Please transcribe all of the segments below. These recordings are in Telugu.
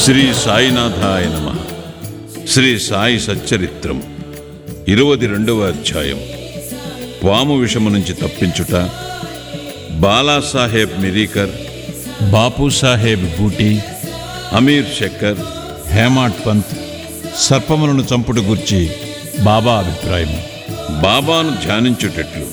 శ్రీ సాయినాథాయ నమ శ్రీ సాయి సచ్చరిత్రం ఇరవది రెండవ అధ్యాయం పాము విషము నుంచి తప్పించుట బాలాసాహెబ్ మిరీకర్ బాపు సాహెబ్ బూటీ అమీర్ శక్కర్ హేమాడ్ పంత్ సర్పములను చంపుడు గుర్చి బాబా అభిప్రాయం బాబాను ధ్యానించుటట్లు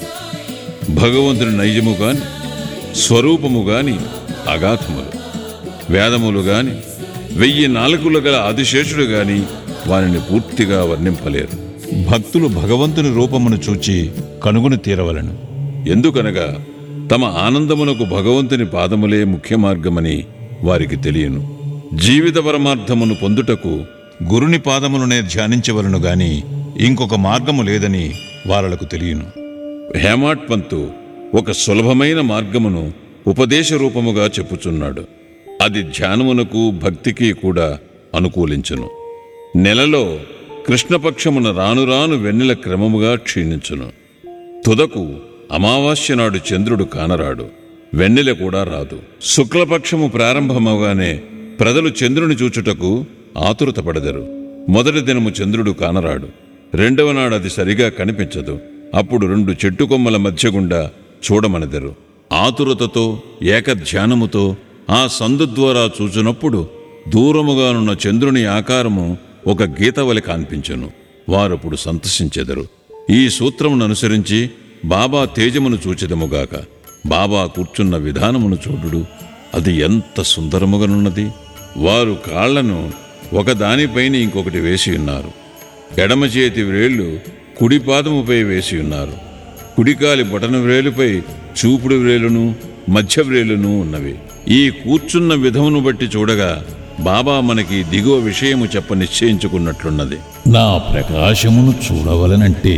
భగవంతుని నైజము గాని స్వరూపము గాని అగాధములు వేదములు గాని వెయ్యి నాలుగులు గల ఆదిశేషుడు గాని వారిని పూర్తిగా వర్ణింపలేరు భక్తులు భగవంతుని రూపమును చూచి కనుగొని తీరవలను ఎందుకనగా తమ ఆనందమునకు భగవంతుని పాదములే ముఖ్య మార్గమని వారికి తెలియను జీవిత పరమార్థమును పొందుటకు గురుని పాదములనే ధ్యానించవలను గాని ఇంకొక మార్గము లేదని వారలకు తెలియను హేమాట్ పంతు ఒక సులభమైన మార్గమును ఉపదేశ రూపముగా చెప్పుచున్నాడు అది ధ్యానమునకు భక్తికి కూడా అనుకూలించును నెలలో కృష్ణపక్షమున రాను రాను వెన్నెల క్రమముగా క్షీణించును తుదకు అమావాస్య నాడు చంద్రుడు కానరాడు వెన్నెల కూడా రాదు శుక్లపక్షము ప్రారంభమవగానే ప్రజలు చంద్రుని చూచుటకు ఆతురతపడదరు మొదటి దినము చంద్రుడు కానరాడు రెండవ నాడు అది సరిగా కనిపించదు అప్పుడు రెండు చెట్టు కొమ్మల మధ్య గుండా చూడమనదరు ఆతురతతో ఏకధ్యానముతో ఆ సందు ద్వారా చూచునప్పుడు దూరముగానున్న చంద్రుని ఆకారము ఒక గీతవలి కాన్పించెను వారప్పుడు సంతసించెదరు ఈ సూత్రమును అనుసరించి బాబా తేజమును చూచెదముగాక బాబా కూర్చున్న విధానమును చూడుడు అది ఎంత సుందరముగానున్నది వారు కాళ్లను ఒకదానిపైన ఇంకొకటి వేసి ఉన్నారు ఎడమ చేతి వ్రేళ్లు కుడి పాదముపై వేసి ఉన్నారు కుడికాలి బొటన వ్రేలుపై చూపుడు వ్రేలును మధ్య వ్రేలును ఉన్నవి ఈ కూర్చున్న విధమును బట్టి చూడగా బాబా మనకి దిగువ విషయము చెప్ప నిశ్చయించుకున్నట్లున్నది నా ప్రకాశమును చూడవలనంటే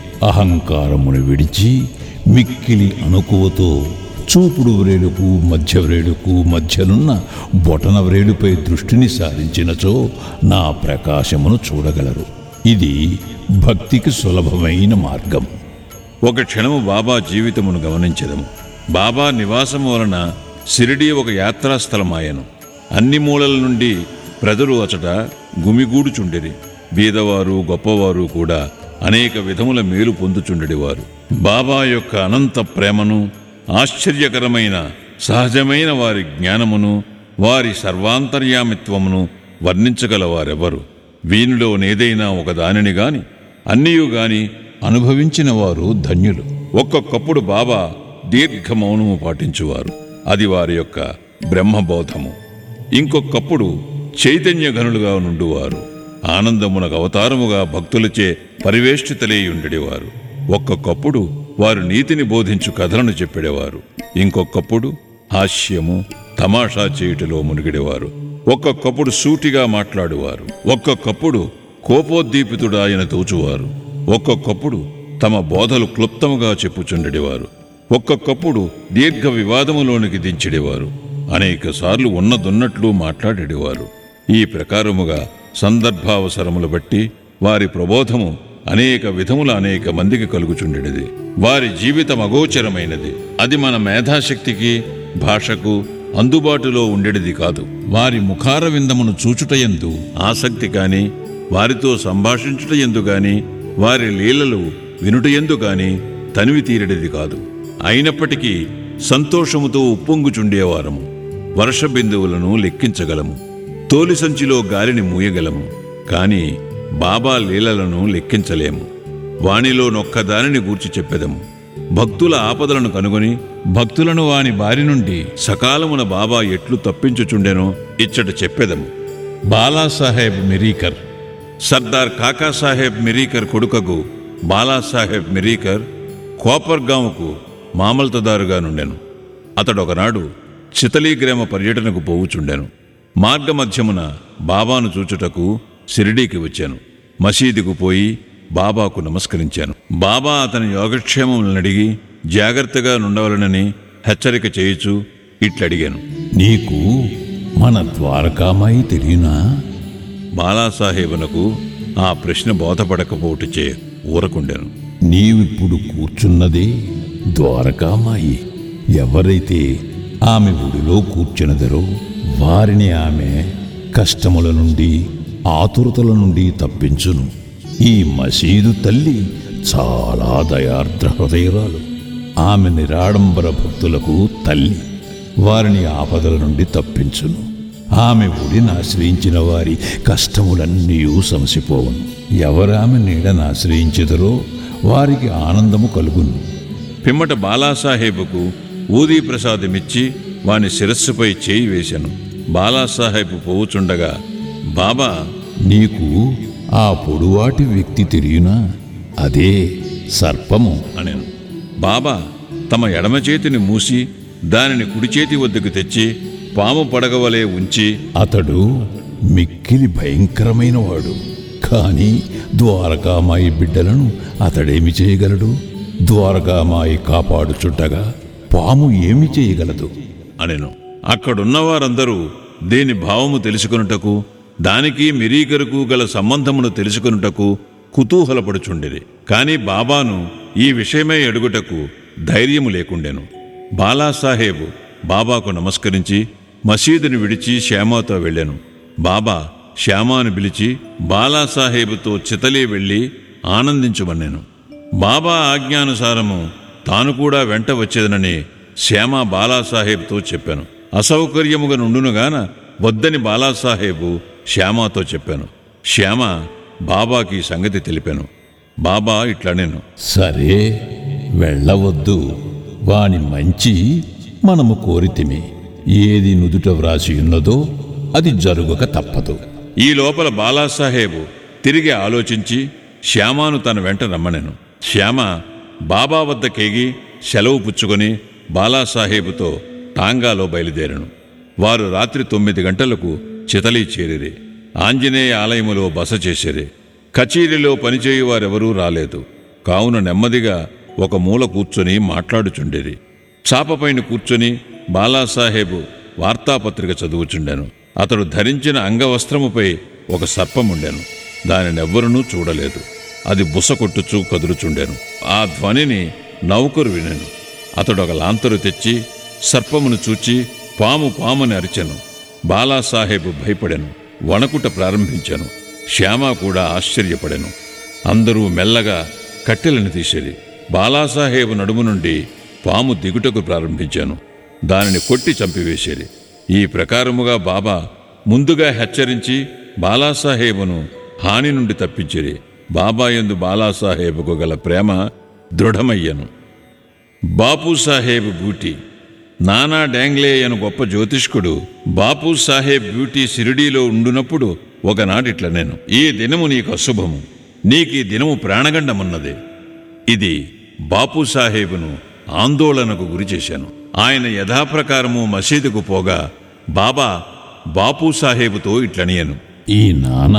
అహంకారమును విడిచి మిక్కిలి అనుకువతో చూపుడు వ్రేలుకు మధ్య వ్రేలుకు మధ్యనున్న బొటన వ్రేలుపై దృష్టిని సారించినచో నా ప్రకాశమును చూడగలరు ఇది భక్తికి సులభమైన మార్గం ఒక క్షణము బాబా జీవితమును గమనించదము బాబా నివాసము వలన సిరిడి ఒక యాత్రాస్థలమాయను అన్ని మూలల నుండి ప్రజలు అచట గుమిగూడుచుండిరి బీదవారు గొప్పవారు కూడా అనేక విధముల మేలు పొందుచుండెడివారు బాబా యొక్క అనంత ప్రేమను ఆశ్చర్యకరమైన సహజమైన వారి జ్ఞానమును వారి సర్వాంతర్యామిత్వమును వర్ణించగల వారెవరు వీనిలోనేదైనా ఒక దానిని గాని అన్నీయు గాని అనుభవించిన వారు ధన్యులు ఒక్కొక్కప్పుడు బాబా దీర్ఘ మౌనము పాటించువారు అది వారి యొక్క బ్రహ్మబోధము ఇంకొకప్పుడు చైతన్య ఘనులుగా నుండువారు ఆనందమునకు అవతారముగా భక్తులచే పరివేష్టితలై ఉండేవారు ఒక్కొక్కప్పుడు వారు నీతిని బోధించు కథలను చెప్పేవారు ఇంకొకప్పుడు హాస్యము తమాషా చేయుటలో మునిగిడేవారు ఒక్కొక్కప్పుడు సూటిగా మాట్లాడువారు ఒక్కొక్కప్పుడు కోపోద్దీపితుడాయన తోచువారు ఒక్కొక్కప్పుడు తమ బోధలు క్లుప్తముగా చెప్పుచుండెడివారు ఒక్కొక్కప్పుడు దీర్ఘ వివాదములోనికి దించెడివారు అనేక సార్లు ఉన్నదున్నట్లు మాట్లాడేవారు ఈ ప్రకారముగా సందర్భావసరములు బట్టి వారి ప్రబోధము అనేక విధముల అనేక మందికి కలుగుచుండెడిది వారి జీవితం అగోచరమైనది అది మన మేధాశక్తికి భాషకు అందుబాటులో ఉండేది కాదు వారి ముఖార విందమును చూచుటయందు ఆసక్తి కాని వారితో సంభాషించుట ఎందు గాని వారి లీలలు వినుట ఎందు గాని తనివి తీరడిది కాదు అయినప్పటికీ సంతోషముతో ఉప్పొంగుచుండేవారము వర్ష బిందువులను లెక్కించగలము తోలి సంచిలో గాలిని మూయగలము కాని బాబా లీలలను లెక్కించలేము వానిలో నొక్కదానిని గూర్చి చెప్పెదము భక్తుల ఆపదలను కనుగొని భక్తులను వాని బారి నుండి సకాలమున బాబా ఎట్లు తప్పించుచుండెనో ఇచ్చట చెప్పెదము బాలాసాహెబ్ మిరీకర్ సర్దార్ కాకాసాహెబ్ మిరీకర్ కొడుకగు బాలాసాహెబ్ మిరీకర్ కోపర్గాముకు మామల్తదారుగా నుండెను అతడు ఒకనాడు చితలీగ్రామ పర్యటనకు పోవుచుండెను మార్గమధ్యమున బాబాను చూచుటకు షిరిడీకి వచ్చాను మసీదుకు పోయి బాబాకు నమస్కరించాను బాబా అతని యోగక్షేమములను అడిగి జాగ్రత్తగా నుండవలనని హెచ్చరిక చేయుచు ఇట్లడిగాను నీకు మన ద్వారకామాయి తెలియనా బాలాసాహెబునకు ఆ ప్రశ్న బోధపడకపోటుచే ఊరకుండెను నీవిప్పుడు కూర్చున్నదే ద్వారకామాయి ఎవరైతే ఆమె గుడిలో కూర్చున్నదరో వారిని ఆమె కష్టముల నుండి ఆతురతల నుండి తప్పించును ఈ మసీదు తల్లి చాలా దయార్ద్ర హృదయరాలు ఆమె నిరాడంబర భక్తులకు తల్లి వారిని ఆపదల నుండి తప్పించును ఆమె ఒడిని ఆశ్రయించిన వారి కష్టములన్నీ సమసిపోవును ఎవరామె నీడను ఆశ్రయించెదరో వారికి ఆనందము కలుగును పిమ్మట బాలాసాహెబుకు ఊదీ ప్రసాదమిచ్చి వాని శిరస్సుపై చేయి వేశాను బాలాసాహెబ్ పోవుచుండగా బాబా నీకు ఆ పొడువాటి వ్యక్తి తెలియనా అదే సర్పము అనెను బాబా తమ ఎడమ చేతిని మూసి దానిని కుడి చేతి వద్దకు తెచ్చి పాము పడగవలే ఉంచి అతడు మిక్కిలి భయంకరమైన వాడు కాని ద్వారకామాయి బిడ్డలను అతడేమి చేయగలడు ద్వారకామాయి కాపాడుచుండగా పాము ఏమి చేయగలదు అనెను అక్కడున్న వారందరూ దేని భావము తెలుసుకొనుటకు దానికి మిరీకరకు గల సంబంధమును తెలుసుకొనుటకు కుతూహలపడుచుండిరి కాని బాబాను ఈ విషయమై అడుగుటకు ధైర్యము లేకుండెను బాలాసాహేబు బాబాకు నమస్కరించి మసీదుని విడిచి శ్యామాతో వెళ్ళాను బాబా శ్యామాను పిలిచి బాలాసాహేబుతో చితలీ వెళ్ళి ఆనందించుమన్నాను బాబా ఆజ్ఞానుసారము తాను కూడా వెంట వచ్చేదనని శ్యామ బాలాసాహేబ్తో చెప్పాను అసౌకర్యముగా నుండునుగాన వద్దని బాలాసాహేబు శ్యామాతో చెప్పాను శ్యామ బాబాకి ఈ సంగతి తెలిపాను బాబా ఇట్లా నేను సరే వెళ్ళవద్దు వాని మంచి మనము కోరితిమి ఏది నుదుట వ్రాసి ఉన్నదో అది జరుగక తప్పదు ఈ లోపల బాలాసాహేబు తిరిగి ఆలోచించి శ్యామాను తన వెంట రమ్మనెను శ్యామ బాబా వద్ద కేగి సెలవు పుచ్చుకొని బాలాసాహేబుతో టాంగాలో బయలుదేరను వారు రాత్రి తొమ్మిది గంటలకు చితలీ చేరిరి ఆంజనేయ ఆలయములో బస చేసిరి కచేరీలో పనిచేయు వారెవరూ రాలేదు కావున నెమ్మదిగా ఒక మూల కూర్చొని మాట్లాడుచుండిరి చాపపైన కూర్చొని బాలాసాహేబు వార్తాపత్రిక చదువుచుండెను అతడు ధరించిన అంగవస్త్రముపై ఒక సర్పముండెను దానినెవ్వరునూ చూడలేదు అది బుస కొట్టుచూ కదులుచుండెను ఆ ధ్వనిని నౌకరు వినెను అతడు ఒక లాంతరు తెచ్చి సర్పమును చూచి పాము పాముని అరిచెను బాలాసాహేబు భయపడెను వణకుట ప్రారంభించెను శ్యామ కూడా ఆశ్చర్యపడెను అందరూ మెల్లగా కట్టెలను తీసిరి బాలాసాహేబు నడుము నుండి పాము దిగుటకు ప్రారంభించాను దానిని కొట్టి చంపివేసేది ఈ ప్రకారముగా బాబా ముందుగా హెచ్చరించి బాలాసాహేబును హాని నుండి తప్పించిరి బాబా యందు బాలాసాహేబుకు గల ప్రేమ దృఢమయ్యను బాపు సాహేబ్ బ్యూటీ నానా డాంగ్లే అను గొప్ప జ్యోతిష్కుడు బాపు సాహేబ్ బ్యూటీ సిరిడీలో ఉండునప్పుడు ఒకనాటిట్ల నేను ఈ దినము నీకు అశుభము నీకీ దినము ప్రాణగండమున్నది ఇది బాపు సాహేబును ఆందోళనకు గురి చేశాను ఆయన యథాప్రకారము మసీదుకు పోగా బాబా బాపు సాహేబుతో ఇట్లనియను ఈ నాన్న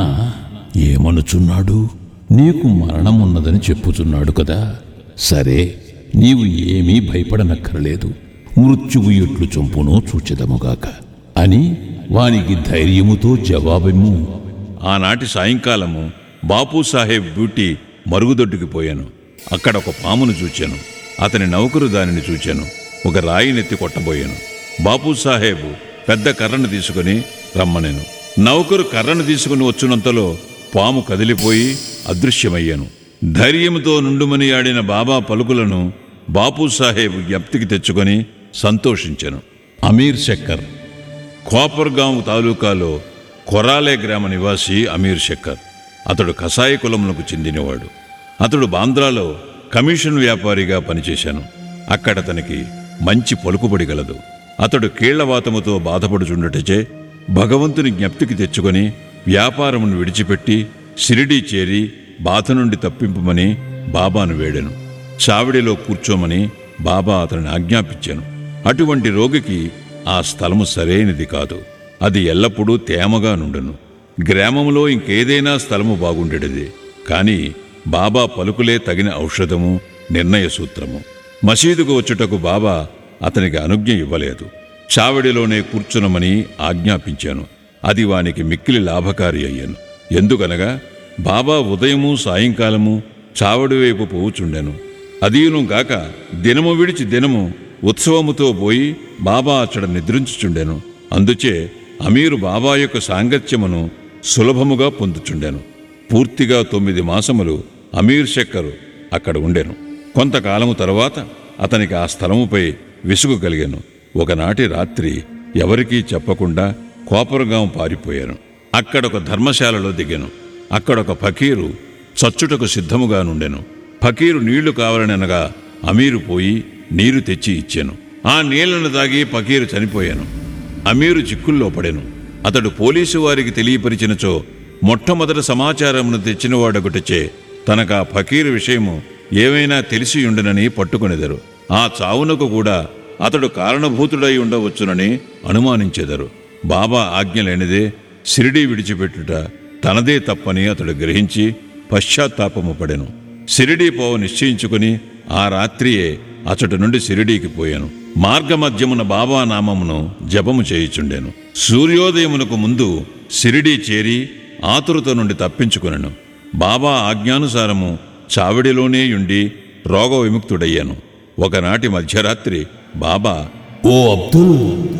ఏమనుచున్నాడు నీకు మరణమున్నదని చెప్పుచున్నాడు కదా సరే నీవు ఏమీ భయపడనక్కర్లేదు మృత్యువు ఎట్లు చంపునో చూచెదముగాక అని వానికి ధైర్యముతో జవాబిమ్ము ఆనాటి సాయంకాలము బాపు సాహెబ్ బ్యూటీ మరుగుదొడ్డుకి పోయాను అక్కడ ఒక పామును చూచాను అతని నౌకరు దానిని చూచాను ఒక రాయినెత్తి కొట్టబోయాను బాపు సాహేబు పెద్ద కర్రను తీసుకుని రమ్మనెను నౌకరు కర్రను తీసుకుని వచ్చినంతలో పాము కదిలిపోయి అదృశ్యమయ్యాను ధైర్యముతో నుండుమని ఆడిన బాబా పలుకులను బాపు సాహేబు జ్ఞప్తికి తెచ్చుకొని సంతోషించెను అమీర్ శక్కర్ కోపర్గాం తాలూకాలో కొరాలే గ్రామ నివాసి అమీర్ శక్కర్ అతడు కసాయి కులములకు చెందినవాడు అతడు బాంద్రాలో కమిషన్ వ్యాపారిగా పనిచేశాను అక్కడ అతనికి మంచి పలుకుబడి గలదు అతడు కీళ్లవాతముతో బాధపడుచుండటచే భగవంతుని జ్ఞప్తికి తెచ్చుకొని వ్యాపారమును విడిచిపెట్టి షిరిడీ చేరి బాధ నుండి తప్పింపమని బాబాను వేడెను చావిడిలో కూర్చోమని బాబా అతనిని ఆజ్ఞాపించాను అటువంటి రోగికి ఆ స్థలము సరైనది కాదు అది ఎల్లప్పుడూ తేమగా నుండును గ్రామంలో ఇంకేదైనా స్థలము బాగుండేది కాని బాబా పలుకులే తగిన ఔషధము నిర్ణయ సూత్రము మసీదుకు వచ్చుటకు బాబా అతనికి అనుజ్ఞ ఇవ్వలేదు చావిడిలోనే కూర్చునమని ఆజ్ఞాపించాను అది వానికి మిక్కిలి లాభకారి అయ్యాను ఎందుకనగా బాబా ఉదయము సాయంకాలము చావడి వైపు పోవుచుండెను అదీను గాక దినము విడిచి దినము ఉత్సవముతో పోయి బాబా అచ్చడ నిద్రించుచుండెను అందుచే అమీరు బాబా యొక్క సాంగత్యమును సులభముగా పొందుచుండెను పూర్తిగా తొమ్మిది మాసములు అమీర్ శక్కరు అక్కడ ఉండెను కొంతకాలము తరువాత అతనికి ఆ స్థలముపై విసుగు కలిగెను ఒకనాటి రాత్రి ఎవరికీ చెప్పకుండా కోపరగాం పారిపోయాను అక్కడొక ధర్మశాలలో దిగాను అక్కడొక ఫకీరు చచ్చుటకు సిద్ధముగా నుండెను ఫకీరు నీళ్లు కావాలనగా అమీరు పోయి నీరు తెచ్చి ఇచ్చాను ఆ నీళ్లను తాగి ఫకీరు చనిపోయాను అమీరు చిక్కుల్లో పడెను అతడు పోలీసు వారికి తెలియపరిచినచో మొట్టమొదట సమాచారమును తెచ్చినవాడొకటిచే తనకా ఫకీరు విషయము ఏమైనా తెలిసి ఉండునని పట్టుకొనెదరు ఆ చావునకు కూడా అతడు కారణభూతుడై ఉండవచ్చునని అనుమానించెదరు బాబా ఆజ్ఞ లేనిదే సిరిడి విడిచిపెట్టుట తనదే తప్పని అతడు గ్రహించి పశ్చాత్తాపము పడెను సిరిడి పోవ నిశ్చయించుకుని ఆ రాత్రియే అచటి నుండి సిరిడీకి పోయాను మార్గమధ్యమున బాబా నామమును జపము చేయుచుండెను సూర్యోదయమునకు ముందు సిరిడి చేరి ఆతురత నుండి తప్పించుకునెను బాబా ఆజ్ఞానుసారము చావిడిలోనే ఉండి రోగ విముక్తుడయ్యాను ఒకనాటి మధ్యరాత్రి బాబా ఓ అబ్దుల్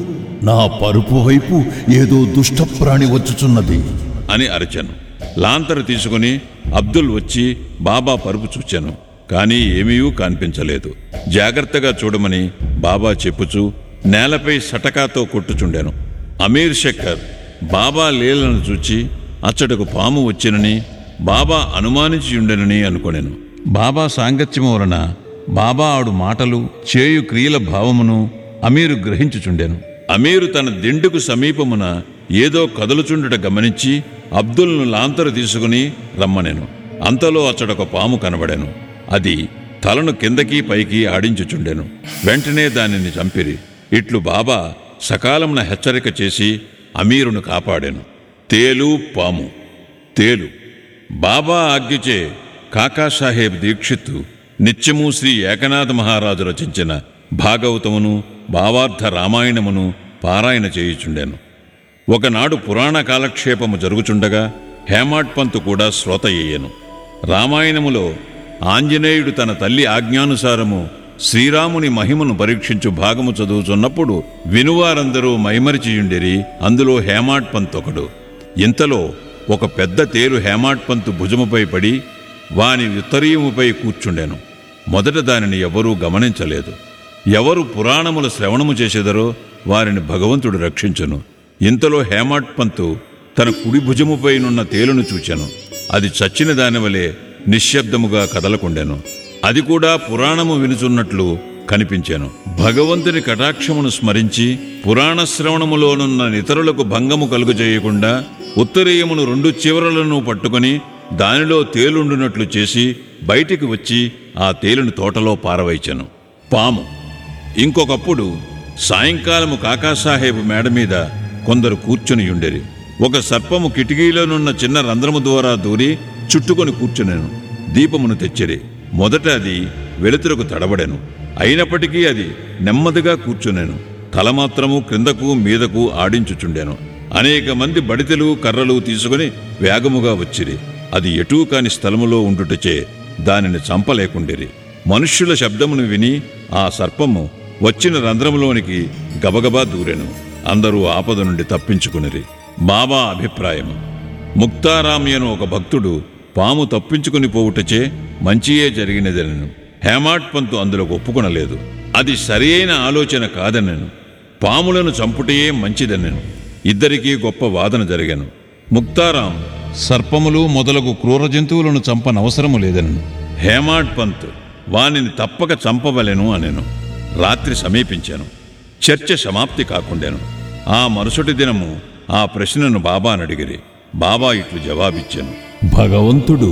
నా పరుపు వైపు ఏదో దుష్టప్రాణి వచ్చుచున్నది అని అరచాను లాంతరు తీసుకుని అబ్దుల్ వచ్చి బాబా పరుపు చూచాను కానీ ఏమీ కనిపించలేదు జాగ్రత్తగా చూడమని బాబా చెప్పుచూ నేలపై సటకాతో కొట్టుచుండాను అమీర్ శక్కర్ బాబా లీలను చూచి అచ్చటకు పాము వచ్చినని బాబా అనుమానించి ఉండెనని అనుకొనెను బాబా సాంగత్యము వలన బాబా ఆడు మాటలు చేయు క్రియల భావమును అమీరు గ్రహించుచుండెను అమీరు తన దిండుకు సమీపమున ఏదో కదులుచుండుట గమనించి అబ్దుల్ను లాంతరు తీసుకుని రమ్మనెను అంతలో అచ్చడొక పాము కనబడెను అది తలను కిందకి పైకి ఆడించుచుండెను వెంటనే దానిని చంపిరి ఇట్లు బాబా సకాలమున హెచ్చరిక చేసి అమీరును కాపాడాను తేలు పాము తేలు బాబా ఆజ్ఞచే కాకాసాహేబ్ దీక్షిత్ నిత్యము శ్రీ ఏకనాథ మహారాజు రచించిన భాగవతమును భావార్థ రామాయణమును పారాయణ చేయుచుండెను ఒకనాడు పురాణ కాలక్షేపము జరుగుచుండగా హేమాడ్ పంతు కూడా శ్రోత అయ్యను రామాయణములో ఆంజనేయుడు తన తల్లి ఆజ్ఞానుసారము శ్రీరాముని మహిమను పరీక్షించు భాగము చదువుచున్నప్పుడు వినువారందరూ మైమరిచియుండిరి అందులో హేమాడ్ పంత్ ఒకడు ఇంతలో ఒక పెద్ద తేలు హేమాడ్ పంతు భుజముపై పడి వాని ఉత్తరీయముపై కూర్చుండెను మొదట దానిని ఎవరూ గమనించలేదు ఎవరు పురాణముల శ్రవణము చేసేదరో వారిని భగవంతుడు రక్షించును ఇంతలో హేమాడ్ పంతు తన కుడి భుజముపైనున్న తేలును చూచెను అది చచ్చిన దానివలే నిశ్శబ్దముగా కదలకుండెను అది కూడా పురాణము వినుచున్నట్లు కనిపించాను భగవంతుని కటాక్షమును స్మరించి పురాణ శ్రవణములోనున్న ఇతరులకు భంగము కలుగజేయకుండా ఉత్తరీయమును రెండు చివరలను పట్టుకొని దానిలో తేలుండునట్లు చేసి బయటికి వచ్చి ఆ తేలును తోటలో పారవైచెను పాము ఇంకొకప్పుడు సాయంకాలము కాకాసాహేబు మేడ మీద కొందరు కూర్చుని ఉండేరి ఒక సర్పము కిటికీలోనున్న చిన్న రంధ్రము ద్వారా దూరి చుట్టుకొని కూర్చునేను దీపమును తెచ్చిరి మొదట అది వెలుతురకు తడబడెను అయినప్పటికీ అది నెమ్మదిగా కూర్చునేను తల మాత్రము క్రిందకు మీదకు ఆడించుచుండెను అనేక మంది బడితెలు కర్రలు తీసుకుని వేగముగా వచ్చిరి అది ఎటూ కాని స్థలములో ఉండుటచే దానిని చంపలేకుండిరి మనుష్యుల శబ్దమును విని ఆ సర్పము వచ్చిన రంధ్రములోనికి గబగబా దూరెను అందరూ ఆపద నుండి తప్పించుకునిరి బాబా అభిప్రాయము ముక్తారామ్యను ఒక భక్తుడు పాము తప్పించుకుని పోవుటచే మంచియే జరిగినదనను హేమాడ్ పంతు అందులో ఒప్పుకొనలేదు అది సరి అయిన ఆలోచన కాదనను పాములను చంపుటయే మంచిదనను ఇద్దరికీ గొప్ప వాదన జరిగాను ముక్తారాం సర్పములు మొదలగు క్రూర జంతువులను చంపనవసరము లేదనను హేమాడ్ పంత్ వానిని తప్పక చంపవలెను అనెను రాత్రి సమీపించాను చర్చ సమాప్తి కాకుండాను ఆ మరుసటి దినము ఆ ప్రశ్నను బాబాను అడిగిరి బాబా ఇట్లు జవాబిచ్చాను భగవంతుడు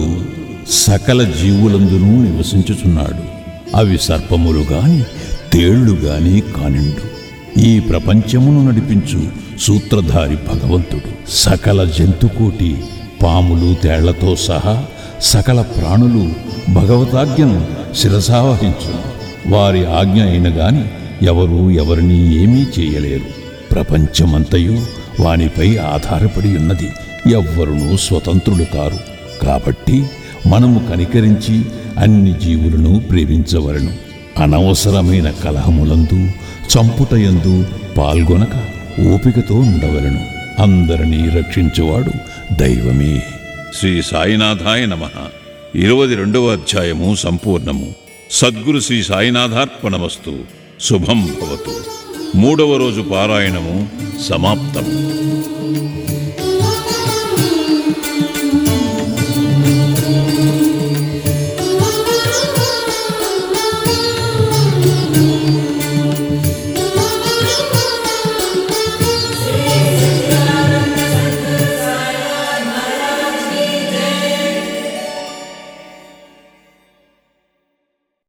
సకల జీవులందునూ నివసించుచున్నాడు అవి సర్పములు గాని తేళ్లు గాని కానిండు ఈ ప్రపంచమును నడిపించు సూత్రధారి భగవంతుడు సకల జంతుకోటి పాములు తేళ్లతో సహా సకల ప్రాణులు భగవతాజ్ఞను శిరసావహించు వారి ఆజ్ఞ అయిన గాని ఎవరు ఎవరిని ఏమీ చేయలేరు ప్రపంచమంతయు వానిపై ఆధారపడి ఉన్నది ఎవ్వరునూ స్వతంత్రులు కారు కాబట్టి మనము కనికరించి అన్ని జీవులను ప్రేమించవలను అనవసరమైన కలహములందు చంపుటయందు పాల్గొనక ఓపికతో ఉండవలను అందరినీ రక్షించువాడు దైవమే శ్రీ సాయినాథాయ నమ ఇరవై రెండవ అధ్యాయము సంపూర్ణము సద్గురు శ్రీ సాయినాథార్పణమస్తు శుభం భవతు మూడవ రోజు పారాయణము సమాప్తము